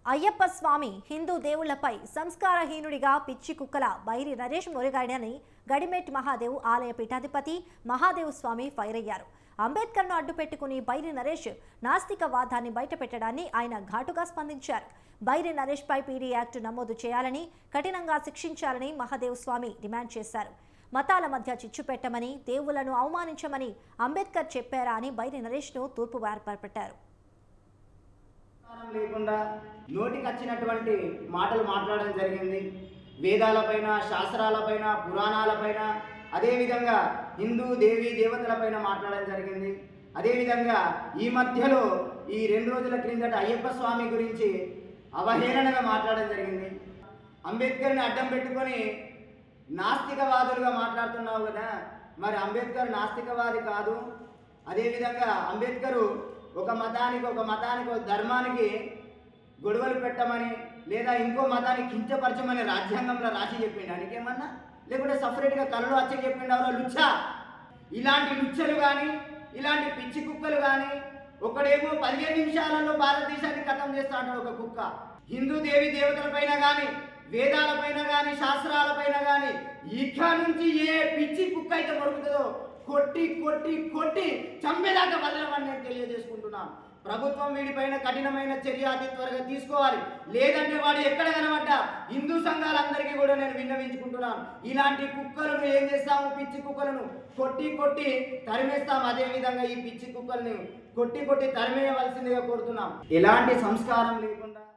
అయ్యప్ప స్వామి హిందూ దేవుళ్లపై సంస్కారహీనుడిగా పిచ్చి కుక్కల బైరి నరేష్ మొరిగాడని గడిమెట్ మహాదేవ్ ఆలయ పీఠాధిపతి మహాదేవ్ స్వామి ఫైర్ అయ్యారు అంబేద్కర్ను అడ్డుపెట్టుకుని బైరి నరేష్ నాస్తికవాదాన్ని బయటపెట్టడాన్ని ఆయన ఘాటుగా స్పందించారు బైరి నరేష్ పై పీడీ యాక్ట్ నమోదు చేయాలని కఠినంగా శిక్షించాలని మహాదేవ్ స్వామి డిమాండ్ చేశారు మతాల మధ్య చిచ్చు పెట్టమని దేవుళ్లను అవమానించమని అంబేద్కర్ చెప్పారా అని బైరి నరేష్ను తూర్పు వార్పట్టారు సంస్కారం లేకుండా నోటికి వచ్చినటువంటి మాటలు మాట్లాడడం జరిగింది వేదాలపైన శాస్త్రాలపైన పురాణాలపైన అదేవిధంగా హిందూ దేవి దేవతలపైన మాట్లాడడం జరిగింది అదేవిధంగా ఈ మధ్యలో ఈ రెండు రోజుల క్రిందట అయ్యప్ప స్వామి గురించి అవహేళనగా మాట్లాడడం జరిగింది అంబేద్కర్ని అడ్డం పెట్టుకొని నాస్తికవాదులుగా మాట్లాడుతున్నావు కదా మరి అంబేద్కర్ నాస్తికవాది కాదు అదేవిధంగా అంబేద్కరు ఒక మతానికి ఒక మతానికి ఒక ధర్మానికి గొడవలు పెట్టమని లేదా ఇంకో మతాన్ని కించపరచమని రాజ్యాంగంలో రాసి చెప్పిండు ఆయనకేమన్నా లేకుంటే సపరేట్గా కళలో వచ్చి చెప్పిండు ఎవరో లుచ్చా ఇలాంటి లుచ్చలు కానీ ఇలాంటి పిచ్చి కుక్కలు కానీ ఒకడేమో పదిహేను నిమిషాలలో భారతదేశాన్ని ఖతం చేస్తా అంటాడు ఒక కుక్క హిందూ దేవి దేవతలపైన కానీ వేదాలపైన కానీ శాస్త్రాలపైన కానీ ఇక నుంచి ఏ పిచ్చి కుక్క అయితే దొరుకుతుందో కొట్టి కొట్టి కొట్టి చంపేదాకా వదలమని నేను తెలియజేసుకుంటున్నాను ప్రభుత్వం వీడిపైన కఠినమైన చర్య అతి త్వరగా తీసుకోవాలి లేదంటే వాడు ఎక్కడ కనబడ్డా హిందూ సంఘాలందరికీ కూడా నేను విన్నవించుకుంటున్నాను ఇలాంటి కుక్కలను ఏం చేస్తాము పిచ్చి కుక్కలను కొట్టి కొట్టి తరిమేస్తాం అదే విధంగా ఈ పిచ్చి కుక్కల్ని కొట్టి కొట్టి తరిమేయవలసిందిగా కోరుతున్నాం ఎలాంటి సంస్కారం లేకుండా